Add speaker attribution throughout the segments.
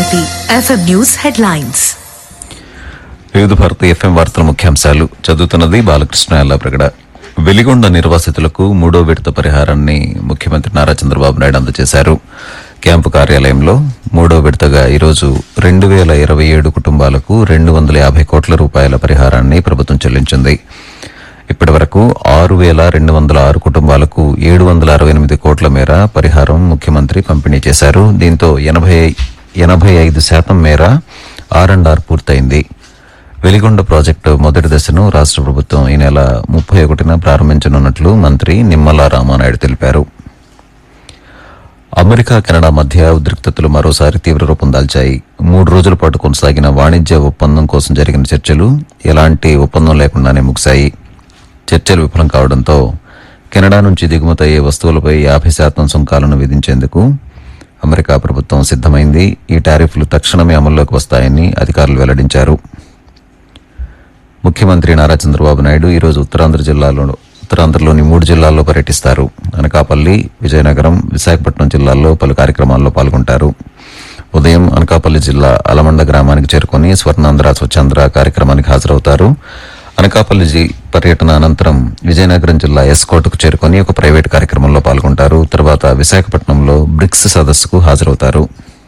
Speaker 1: Bharati FM news headlines
Speaker 2: వివిధ Bharati FM వార్తల ముఖ్యాంశాలు చదువుతున్నది బాలకృష్ణ ఎల్లాప్రగడ వెలిగొండ నిర్వాసితులకు మూడో విడత పరిహారాన్ని ముఖ్యమంత్రి నారా చంద్రబాబు నాయుడు అందజేశారు క్యాంపు కార్యాలయంలో మూడో విడతగా ఈరోజు రెండు వేల ఇరవై ఏడు కుటుంబాలకు రెండు వందల యాభై కోట్ల రూపాయల పరిహారాన్ని ప్రభుత్వం చెల్లించింది ఇప్పటి వరకు ఆరు వేల రెండు వందల ఆరు కుటుంబాలకు ఏడు వందల అరవై ఎనిమిది కోట్ల మేర పరిహారం ముఖ్యమంత్రి పంపిణీ చేశారు దీంతో ఎనభై ఎనభై ఐదు శాతం మేర ఆర్ అండ్ ఆర్ పూర్తయింది వెలిగొండ ప్రాజెక్టు మొదటి దశను రాష్ట్ర ప్రభుత్వం ఈ నెల ముప్పై ఒకటిన ప్రారంభించనున్నట్లు మంత్రి నిమ్మల రామానాయుడు తెలిపారు అమెరికా కెనడా మధ్య ఉద్రిక్తతలు మరోసారి తీవ్ర రూపం దాల్చాయి మూడు రోజుల పాటు కొనసాగిన వాణిజ్య ఒప్పందం కోసం జరిగిన చర్చలు ఎలాంటి ఒప్పందం లేకుండానే ముగిశాయి చర్చలు విఫలం కావడంతో కెనడా నుంచి దిగుమతయ్యే వస్తువులపై యాభై శాతం సుంకాలను విధించేందుకు అమెరికా ప్రభుత్వం సిద్దమైంది ఈ టారిఫ్లు తక్షణమే అమల్లోకి వస్తాయని అధికారులు వెల్లడించారు ముఖ్యమంత్రి నారా చంద్రబాబు నాయుడు ఈరోజు ఉత్తరాంధ్ర జిల్లాలో ఉత్తరాంధ్రలోని మూడు జిల్లాల్లో పర్యటిస్తారు అనకాపల్లి విజయనగరం విశాఖపట్నం జిల్లాల్లో పలు కార్యక్రమాల్లో పాల్గొంటారు ఉదయం అనకాపల్లి జిల్లా అలమండ గ్రామానికి చేరుకుని స్వర్ణాంధ్ర స్వచ్ఛాంధ్ర కార్యక్రమానికి హాజరవుతారు అనకాపల్లి జి పర్యటన అనంతరం విజయనగరం జిల్లా ఎస్కోట్కు చేరుకుని ఒక ప్రైవేట్ కార్యక్రమంలో పాల్గొంటారు తర్వాత విశాఖపట్నంలో బ్రిక్స్ సదస్సుకు హాజరవుతారు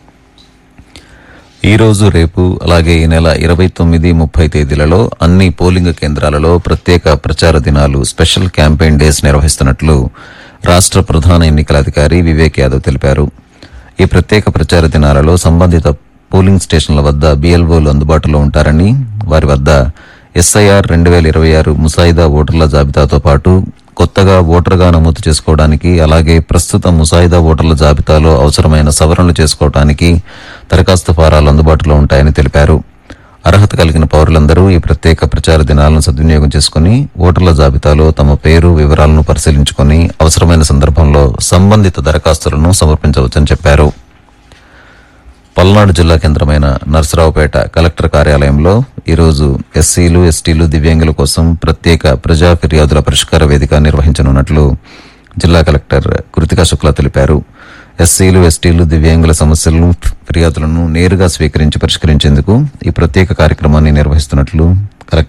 Speaker 2: ఈ రోజు రేపు అలాగే ఈ నెల ఇరవై తొమ్మిది ముప్పై తేదీలలో అన్ని పోలింగ్ కేంద్రాలలో ప్రత్యేక ప్రచార దినాలు స్పెషల్ క్యాంపెయిన్ డేస్ నిర్వహిస్తున్నట్లు రాష్ట్ర ప్రధాన ఎన్నికల అధికారి వివేక్ యాదవ్ తెలిపారు ఈ ప్రత్యేక ప్రచార దినాలలో సంబంధిత పోలింగ్ స్టేషన్ల వద్ద బీఎల్ఓలు అందుబాటులో ఉంటారని వారి వద్ద ఎస్ఐఆర్ రెండు వేల ఇరవై ఆరు ముసాయిదా ఓటర్ల జాబితాతో పాటు కొత్తగా ఓటర్గా నమోదు చేసుకోవడానికి అలాగే ప్రస్తుత ముసాయిదా ఓటర్ల జాబితాలో అవసరమైన సవరణలు చేసుకోవడానికి దరఖాస్తు ఫారాలు అందుబాటులో ఉంటాయని తెలిపారు అర్హత కలిగిన పౌరులందరూ ఈ ప్రత్యేక ప్రచార దినాలను సద్వినియోగం చేసుకుని ఓటర్ల జాబితాలో తమ పేరు వివరాలను పరిశీలించుకుని అవసరమైన సందర్భంలో సంబంధిత దరఖాస్తులను సమర్పించవచ్చని చెప్పారు పల్నాడు జిల్లా కేంద్రమైన నర్సరావుపేట కలెక్టర్ కార్యాలయంలో ఈరోజు ఎస్సీలు ఎస్టీలు దివ్యాంగుల కోసం ప్రత్యేక ప్రజా ఫిర్యాదుల పరిష్కార వేదిక నిర్వహించనున్నట్లు జిల్లా కలెక్టర్ కృతికా శుక్లా తెలిపారు ఎస్సీలు ఎస్టీలు దివ్యాంగుల సమస్యలను ఫిర్యాదులను నేరుగా స్వీకరించి పరిష్కరించేందుకు ఈ ప్రత్యేక కార్యక్రమాన్ని నిర్వహిస్తున్నట్లు